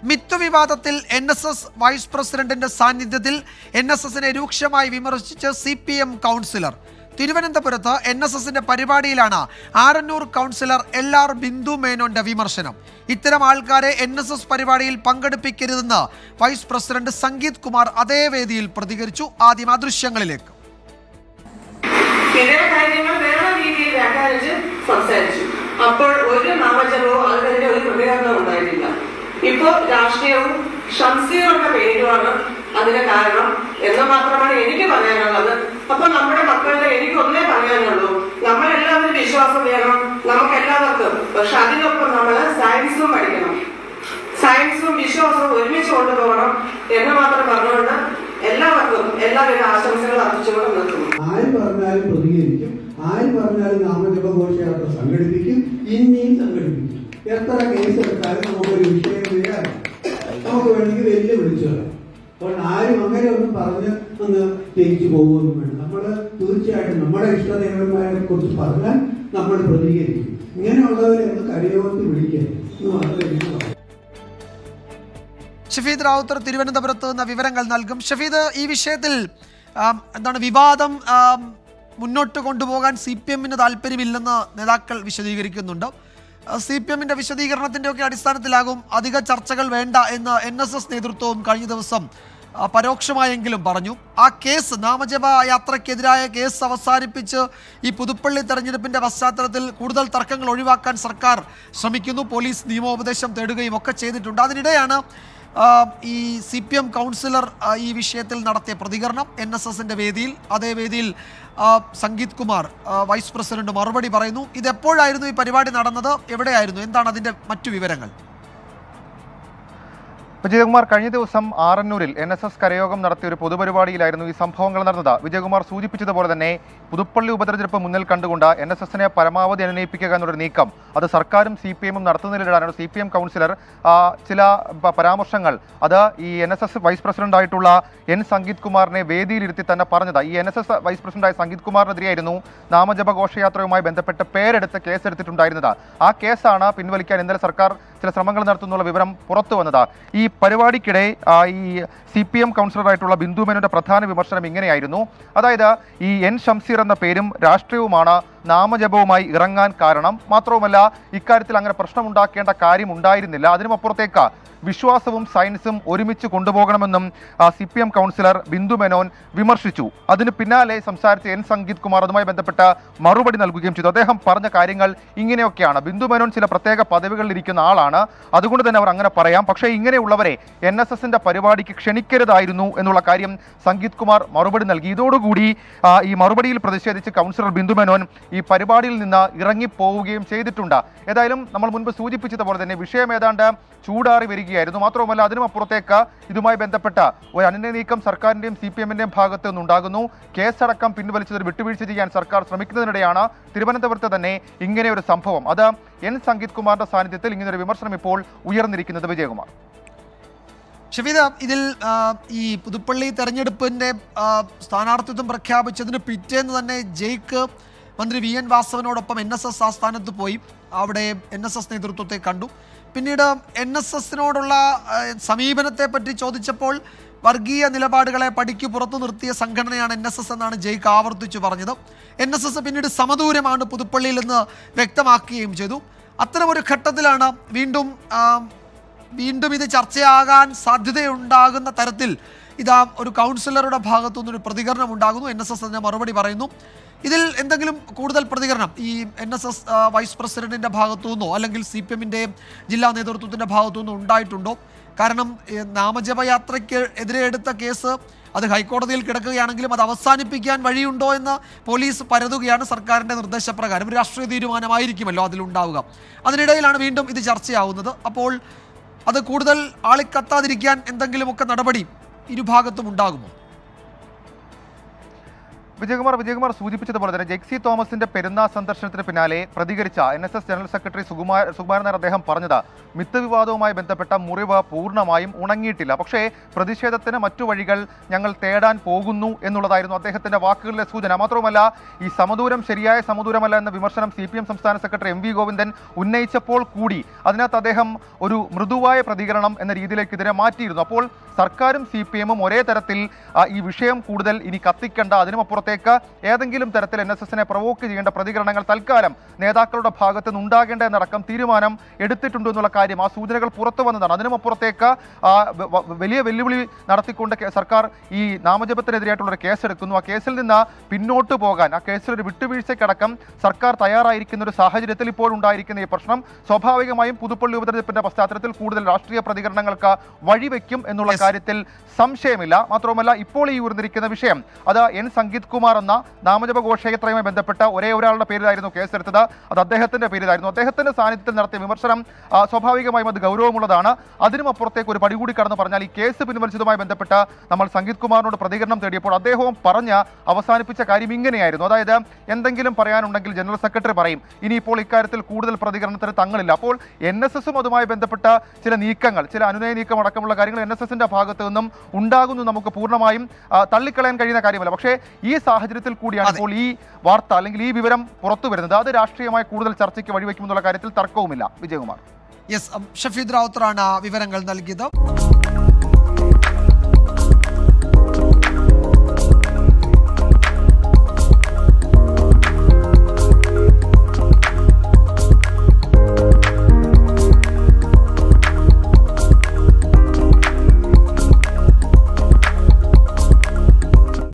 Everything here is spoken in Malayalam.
മിത്ത് വിവാദത്തിൽ എൻ എസ് എസ് വൈസ് പ്രസിഡന്റിന്റെ സാന്നിധ്യത്തിൽ എൻ എസ് എസിനെ രൂക്ഷമായി വിമർശിച്ച് സി പി എം കൗൺസിലർ തിരുവനന്തപുരത്ത് എൻ എസ് എസിന്റെ പരിപാടിയിലാണ് Arannoor councillor L R Bindu മേനോന്റെ വിമർശനം ഇത്തരം ആൾക്കാരെ എൻ എസ് എസ് പരിപാടിയിൽ പങ്കെടുപ്പിക്കരുതെന്ന് വൈസ് പ്രസിഡന്റ് സംഗീത് കുമാർ അതേ വേദിയിൽ പ്രതികരിച്ചു ആദ്യം ആ ദൃശ്യങ്ങളിലേക്ക് ഇതേ കാര്യങ്ങൾ വേറെ രീതിയിൽ വ്യാഖ്യാനിച്ച് സംസാരിച്ചു അപ്പോൾ ഒരു നാമജപവും അതിന്റെ ഒരു പ്രതികരണം ഉണ്ടായിട്ടില്ല ഇപ്പോ രാഷ്ട്രീയവും ഷംസിയുടെ പേരുമാണ് അതിന് കാരണം എന്ന് മാത്രമാണ് എനിക്ക് പറയാനുള്ളത് അപ്പൊ നമ്മുടെ മക്കളുടെ എനിക്ക് ഒന്നേ പറയാനുള്ളൂ നമ്മളെല്ലാവരും വിശ്വാസം വേണം നമുക്ക് എല്ലാവർക്കും പക്ഷെ അതിനൊപ്പം നമ്മൾ സയൻസും പഠിക്കണം സയൻസും വിശ്വാസവും ഒരുമിച്ച് കൊണ്ടുപോകണം എന്ന് മാത്രം പറഞ്ഞുകൊണ്ട് എല്ലാവർക്കും എല്ലാവിധ ആശംസകൾ അർപ്പിച്ചുകൊണ്ട് നിർത്തുന്നു ആര് പറഞ്ഞാലും പ്രതികരിക്കും ആര് പറഞ്ഞാലും നാമജപ ഘോഷയാത്ര സംഘടിപ്പിക്കും ഇനിയും സംഘടിപ്പിക്കും എത്ര കേസ് എടുത്താലും നമുക്കൊരു വിഷയം ചെയ്യാൻ നമുക്ക് വേണമെങ്കിൽ വെല്ല് വിളിച്ചു കളയാം അപ്പോൾ ആരും അങ്ങനെ ഒന്നും പറഞ്ഞ് ഒന്ന് ജയിച്ചു പോകുമൊന്നും വേണ്ട നമ്മൾ തീർച്ചയായിട്ടും നമ്മുടെ ഇഷ്ടദേവന്മാരെ കുറിച്ച് പറഞ്ഞാൽ നമ്മൾ പ്രതികരിക്കും ഇങ്ങനെയുള്ളവരെ ഒന്ന് കരയോർത്ത് വിളിക്കരുത് എന്ന് മാത്രമേ എനിക്ക് പറയാം ഷഫീദ് റാവുത്തർ തിരുവനന്തപുരത്ത് നിന്ന് വിവരങ്ങൾ നൽകും ഷഫീദ് ഈ വിഷയത്തിൽ ആം, എന്താണ് വിവാദം ആം, മുന്നോട്ട് കൊണ്ടുപോകാൻ സി പി എമ്മിന് താല്പര്യമില്ലെന്ന് നേതാക്കൾ വിശദീകരിക്കുന്നുണ്ട് സി പി എമ്മിന്റെ വിശദീകരണത്തിന്റെ ഒക്കെ അടിസ്ഥാനത്തിലാകും അധിക ചർച്ചകൾ വേണ്ട എന്ന് എൻ എസ് എസ് നേതൃത്വവും കഴിഞ്ഞ ദിവസം ആ, പരോക്ഷമായെങ്കിലും പറഞ്ഞു ആ കേസ് നാമജപ യാത്രയ്ക്കെതിരായ കേസ് അവസാനിപ്പിച്ച് ഈ പുതുപ്പള്ളി തെരഞ്ഞെടുപ്പിന്റെ പശ്ചാത്തലത്തിൽ കൂടുതൽ തർക്കങ്ങൾ ഒഴിവാക്കാൻ സർക്കാർ ശ്രമിക്കുന്നു പോലീസ് നിയമോപദേശം തേടുകയും ഒക്കെ ചെയ്തിട്ടുണ്ട് അതിനിടെയാണ് ആ, ഈ സി പി എം കൗൺസിലർ ആ, ഈ വിഷയത്തിൽ നടത്തിയ പ്രതികരണം എൻ എസ് എസിൻ്റെ വേദിയിൽ അതേ വേദിയിൽ ആ, സംഗീത് കുമാർ ആ, വൈസ് പ്രസിഡന്റ് മറുപടി പറയുന്നു ഇത് എപ്പോഴായിരുന്നു ഈ പരിപാടി നടന്നത് എവിടെയായിരുന്നു എന്താണ് അതിൻ്റെ മറ്റു വിവരങ്ങൾ വിജയകുമാർ കഴിഞ്ഞ ദിവസം ആറന്നൂരിൽ എൻ എസ് എസ് കരയോഗം നടത്തിയ ഒരു പൊതുപരിപാടിയിലായിരുന്നു ഈ സംഭവങ്ങൾ നടന്നത് വിജയകുമാർ സൂചിപ്പിച്ചതുപോലെ തന്നെ പുതുപ്പള്ളി ഉപതെരഞ്ഞെടുപ്പ് മുന്നിൽ കണ്ടുകൊണ്ട് എൻ എസ് എസിനെ പരമാവധി അനുനയിപ്പിക്കുക എന്നുള്ളൊരു നീക്കം അത് സർക്കാരും സി പി എമ്മും നടത്തുന്നതിനിടെയാണ് സി പി എം കൗൺസിലർ ആ, ചില പ- പരാമർശങ്ങൾ അത് ഈ N S S vice president ആയിട്ടുള്ള എൻ സംഗീത് കുമാറിനെ വേദിയിലിരുത്തി തന്നെ പറഞ്ഞത് ഈ എൻ എസ് എസ് വൈസ് പ്രസിഡന്റായ സംഗീത് കുമാറിനെതിരെയായിരുന്നു നാമജപ ഘോഷയാത്രയുമായി ബന്ധപ്പെട്ട് പേരെടുത്ത് കേസെടുത്തിട്ടുണ്ടായിരുന്നത് ആ കേസാണ് പിൻവലിക്കാൻ ഇന്നലെ സർക്കാർ ചില ശ്രമങ്ങൾ നടത്തുന്നുള്ള വിവരം പുറത്തു വന്നത് ഈ പരിപാടിക്കിടെ ആ, ഈ സി പി എം കൗൺസിലറായിട്ടുള്ള ബിന്ദു മേനോന്റെ പ്രധാന വിമർശനം ഇങ്ങനെയായിരുന്നു അതായത് ഈ എൻ ഷംസീർ എന്ന പേരും രാഷ്ട്രീയവുമാണ് നാമജപവുമായി ഇറങ്ങാൻ കാരണം മാത്രവുമല്ല ഇക്കാര്യത്തിൽ അങ്ങനെ പ്രശ്നമുണ്ടാക്കേണ്ട കാര്യം ഉണ്ടായിരുന്നില്ല അതിനുമപ്പുറത്തേക്ക് വിശ്വാസവും സയൻസും ഒരുമിച്ച് കൊണ്ടുപോകണമെന്നും C P M councillor Bindu Menon വിമർശിച്ചു അതിന് പിന്നാലെ സംസാരിച്ച എൻ സംഗീത് കുമാർ അതുമായി ബന്ധപ്പെട്ട് മറുപടി നൽകുകയും ചെയ്തു അദ്ദേഹം പറഞ്ഞ കാര്യങ്ങൾ ഇങ്ങനെയൊക്കെയാണ് ബിന്ദു മേനോൻ ചില പ്രത്യേക പദവികളിൽ ഇരിക്കുന്ന ആളാണ് അതുകൊണ്ട് തന്നെ അവർ അങ്ങനെ പറയാം പക്ഷേ ഇങ്ങനെയുള്ളവരെ എൻ എസ് എസിന്റെ പരിപാടിക്ക് ക്ഷണിക്കരുതായിരുന്നു എന്നുള്ള കാര്യം സംഗീത് കുമാർ മറുപടി നൽകി ഇതോടുകൂടി ആ, ഈ മറുപടിയിൽ പ്രതിഷേധിച്ച് കൗൺസിലർ ബിന്ദു മേനോൻ ഈ പരിപാടിയിൽ നിന്ന് ഇറങ്ങിപ്പോവുകയും ചെയ്തിട്ടുണ്ട് ഏതായാലും നമ്മൾ മുൻപ് സൂചിപ്പിച്ചതുപോലെ തന്നെ വിഷയം ഏതാണ്ട് ചൂടാറി വരികയായിരുന്നു മാത്രവുമല്ല അതിനും അപ്പുറത്തേക്ക് ഇതുമായി ബന്ധപ്പെട്ട ഒരു അന്യ നീക്കം സർക്കാരിന്റെയും സി പി എമ്മിന്റെയും ഭാഗത്ത് നിന്നുണ്ടാകുന്നു കേസടക്കം പിൻവലിച്ചത് ഒരു വിട്ടുവീഴ്ച ചെയ്യാൻ സർക്കാർ ശ്രമിക്കുന്നതിനിടെയാണ് തിരുവനന്തപുരത്ത് തന്നെ ഇങ്ങനെ ഒരു സംഭവം അത് എൻ സംഗീത് കുമാറിന്റെ സാന്നിധ്യത്തിൽ ഇങ്ങനെ ഒരു വിമർശനം ഇപ്പോൾ ഉയർന്നിരിക്കുന്നത് വിജയകുമാർ ഷഫീദ ഇതിൽ ആ, ഈ പുതുപ്പള്ളി തെരഞ്ഞെടുപ്പിന്റെ ആ, സ്ഥാനാർത്ഥിത്വം പ്രഖ്യാപിച്ചതിന് പിറ്റേന്ന് തന്നെ ജയ്ക്ക് മന്ത്രി വി എൻ വാസവനോടൊപ്പം എൻ എസ് എസ് ആസ്ഥാനത്ത് പോയി അവിടെ എൻ എസ് എസ് നേതൃത്വത്തെ കണ്ടു പിന്നീട് എൻ എസ് എസിനോടുള്ള സമീപനത്തെ പറ്റി ചോദിച്ചപ്പോൾ വർഗീയ നിലപാടുകളെ പടിക്ക് പുറത്തു നിർത്തിയ സംഘടനയാണ് എൻ എസ് എസ് എന്നാണ് ജയ്ക്ക് ആവർത്തിച്ചു പറഞ്ഞത് എൻ എസ് എസ് പിന്നീട് സമദൂരമാണ് പുതുപ്പള്ളിയിൽ നിന്ന് വ്യക്തമാക്കുകയും ചെയ്തു അത്തരമൊരു ഘട്ടത്തിലാണ് വീണ്ടും ആ, വീണ്ടും ഇത് ചർച്ചയാകാൻ സാധ്യതയുണ്ടാകുന്ന തരത്തിൽ ഇതാ ഒരു കൗൺസിലറുടെ ഭാഗത്തു നിന്നൊരു പ്രതികരണം ഉണ്ടാകുന്നു എൻ എസ് എസ് അതിന് മറുപടി പറയുന്നു ഇതിൽ എന്തെങ്കിലും കൂടുതൽ പ്രതികരണം ഈ എൻ എസ് എസ് വൈസ് പ്രസിഡന്റിന്റെ ഭാഗത്തു നിന്നോ അല്ലെങ്കിൽ സി പി എമ്മിന്റെ ജില്ലാ നേതൃത്വത്തിന്റെ ഭാഗത്തു നിന്നോ ഉണ്ടായിട്ടുണ്ടോ കാരണം ഏ, നാമജപയാത്രയ്ക്ക് എതിരെ എടുത്ത കേസ് അത് ഹൈക്കോടതിയിൽ കിടക്കുകയാണെങ്കിലും അത് അവസാനിപ്പിക്കാൻ വഴിയുണ്ടോ എന്ന് പോലീസ് പരതുകയാണ് സർക്കാരിന്റെ നിർദ്ദേശപ്രകാരം ഒരു രാഷ്ട്രീയ തീരുമാനമായിരിക്കുമല്ലോ അതിലുണ്ടാവുക അതിനിടയിലാണ് വീണ്ടും ഇത് ചർച്ചയാവുന്നത് അപ്പോൾ അത് കൂടുതൽ ആളിക്കത്താതിരിക്കാൻ എന്തെങ്കിലുമൊക്കെ നടപടി ഇരുഭാഗത്തും ഉണ്ടാകുമോ വിജയകുമാർ വിജയകുമാർ സൂചിപ്പിച്ചതുപോലെ തന്നെ ജെക്സി തോമസിന്റെ പെരുന്നാൾ സന്ദർശനത്തിന് പിന്നാലെ പ്രതികരിച്ച N S S general secretary Sukumar Sukumaran Nair അദ്ദേഹം പറഞ്ഞത് മിത്ത് വിവാദവുമായി ബന്ധപ്പെട്ട മുറിവ് പൂർണ്ണമായും ഉണങ്ങിയിട്ടില്ല പക്ഷേ പ്രതിഷേധത്തിന് മറ്റു വഴികൾ ഞങ്ങൾ തേടാൻ പോകുന്നു എന്നുള്ളതായിരുന്നു അദ്ദേഹത്തിന്റെ വാക്കുകളിലെ സൂചന മാത്രവുമല്ല ഈ സമദൂരം ശരിയായ സമദൂരമല്ല എന്ന വിമർശനം സി പി എം സംസ്ഥാന സെക്രട്ടറി എം വി ഗോവിന്ദൻ ഉന്നയിച്ചപ്പോൾ കൂടി അതിനകത്ത് അദ്ദേഹം ഒരു മൃദുവായ പ്രതികരണം എന്ന രീതിയിലേക്ക് ഇതിനെ മാറ്റിയിരുന്നു അപ്പോൾ സർക്കാരും സി പി എമ്മും ഒരേ തരത്തിൽ ആ, ഈ വിഷയം കൂടുതൽ ഇനി കത്തിക്കണ്ട അതിനുമപ്പുറത്തേക്ക് ഏതെങ്കിലും തരത്തിൽ എൻ എസ് എസിനെ പ്രവോക്ക് ചെയ്യേണ്ട പ്രതികരണങ്ങൾ തൽക്കാലം നേതാക്കളുടെ ഭാഗത്ത് നിന്ന് ഉണ്ടാകേണ്ട എന്നടക്കം തീരുമാനം എടുത്തിട്ടുണ്ട് എന്നുള്ള കാര്യം ആ സൂചനകൾ പുറത്തു വന്നതാണ് അതിനുമപ്പുറത്തേക്ക് ആ, വ- വ- വലിയ വെല്ലുവിളി നടത്തിക്കൊണ്ട് കെ- സർക്കാർ ഈ നാമജപത്തിനെതിരായിട്ടുള്ള ഒരു കേസെടുക്കുന്നു ആ കേസിൽ നിന്ന് പിന്നോട്ട് പോകാൻ ആ കേസിൽ ഒരു വിട്ടുവീഴ്ചയ്ക്കടക്കം സർക്കാർ തയ്യാറായിരിക്കുന്ന ഒരു സാഹചര്യത്തിൽ ഇപ്പോൾ ഉണ്ടായിരിക്കുന്ന ഈ പ്രശ്നം സ്വാഭാവികമായും പുതുപ്പള്ളി ഉപതെരഞ്ഞെടുപ്പിന്റെ പശ്ചാത്തലത്തിൽ കൂടുതൽ രാഷ്ട്രീയ പ്രതികരണങ്ങൾക്ക് വഴിവെക്കും എന്നുള്ള Yes. കാര്യത്തിൽ സംശയമില്ല മാത്രവുമല്ല ഇപ്പോൾ ഈ ഉയർന്നിരിക്കുന്ന വിഷയം അത് എൻ സംഗീത് കുമാർ എന്ന നാമജപ ഘോഷയാത്രയുമായി ബന്ധപ്പെട്ട ഒരേ ഒരാളുടെ പേരിലായിരുന്നു കേസെടുത്തത് അത് അദ്ദേഹത്തിന്റെ പേരിലായിരുന്നു അദ്ദേഹത്തിന്റെ സാന്നിധ്യത്തിൽ നടത്തിയ വിമർശനം ആ, സ്വാഭാവികമായും അത് ഗൗരവമുള്ളതാണ് അതിനും അപ്പുറത്തേക്ക് ഒരു പടി കൂടി കടന്ന് പറഞ്ഞാൽ ഈ കേസ് പിൻവലിച്ചതുമായി ബന്ധപ്പെട്ട് നമ്മൾ സംഗീത് കുമാറിനോട് പ്രതികരണം തേടിയപ്പോൾ അദ്ദേഹവും പറഞ്ഞ് അവസാനിപ്പിച്ച കാര്യം ഇങ്ങനെയായിരുന്നു അതായത് എന്തെങ്കിലും പറയാനുണ്ടെങ്കിൽ ജനറൽ സെക്രട്ടറി പറയും ഇനിയിപ്പോൾ ഇക്കാര്യത്തിൽ കൂടുതൽ പ്രതികരണത്തിന് തങ്ങളില്ല അപ്പോൾ എൻ എസ് എസും അതുമായി ബന്ധപ്പെട്ട ചില നീക്കങ്ങൾ ചില അനുനയ നീക്കം അടക്കമുള്ള കാര്യങ്ങൾ എൻ എസ് എസിന്റെ ഭാഗത്ത് നിന്നും ഉണ്ടാകുന്നു നമുക്ക് പൂർണ്ണമായും ആ, തള്ളിക്കളയാൻ കഴിയുന്ന കാര്യമല്ല പക്ഷേ ഈ സാഹചര്യത്തിൽ കൂടിയാണ് അതെ. ഇപ്പോൾ ഈ വാർത്ത അല്ലെങ്കിൽ ഈ വിവരം പുറത്തു വരുന്നത് അത് രാഷ്ട്രീയമായി കൂടുതൽ ചർച്ചയ്ക്ക് വഴിവെക്കുമെന്നുള്ള കാര്യത്തിൽ തർക്കവുമില്ല വിജയകുമാർ യെസ് ഷഫീദ് റാവുത്തറാണ് വിവരങ്ങൾ നൽകിയത്